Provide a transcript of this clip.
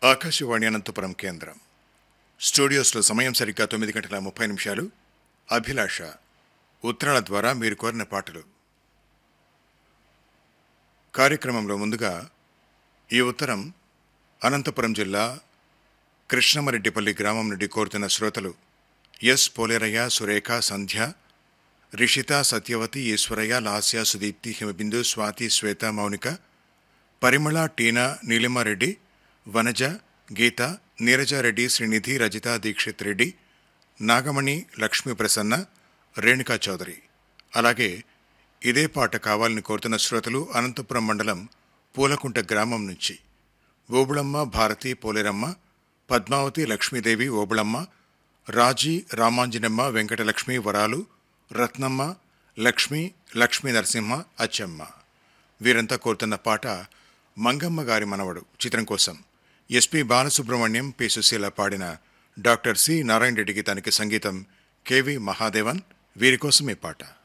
ఆకాశవాణి అనంతపురం కేంద్రం స్టూడియోస్లో సమయం సరిగ్గా తొమ్మిది గంటల ముప్పై నిమిషాలు అభిలాష ఉత్తరాల ద్వారా మీరు కోరిన పాటలు కార్యక్రమంలో ముందుగా ఈ ఉత్తరం అనంతపురం జిల్లా కృష్ణమరెడ్డిపల్లి గ్రామం నుండి కోరుతున్న శ్రోతలు ఎస్ పోలేరయ్య సురేఖ సంధ్య రిషిత సత్యవతి ఈశ్వరయ్య లాస్య సుదీప్తి హిమబిందు స్వాతి శ్వేత మౌనిక పరిమళ టీనా నీలిమారెడ్డి వనజ గీత నీరజారెడ్డి శ్రీనిధి రజిత దీక్షిత్ రెడ్డి నాగమణి లక్ష్మీ ప్రసన్న రేణుకా చౌదరి అలాగే ఇదే పాట కావాలని కోరుతున్న శ్రోతలు అనంతపురం మండలం పూలకుంట గ్రామం నుంచి ఓబుళమ్మ భారతి పోలేరమ్మ పద్మావతి లక్ష్మీదేవి ఓబుళమ్మ రాజీ రామాంజనమ్మ వెంకటలక్ష్మి వరాలు రత్నమ్మ లక్ష్మి లక్ష్మీ నరసింహ అచ్చమ్మ వీరంతా కోరుతున్న పాట మంగమ్మ గారి మనవడు చిత్రం కోసం ఎస్పి బాలసుబ్రహ్మణ్యం పి సుశీల పాడిన డాక్టర్ సి నారాయణ రెడ్డి గీతానికి సంగీతం కెవి మహాదేవన్ వీరి కోసం ఈ పాట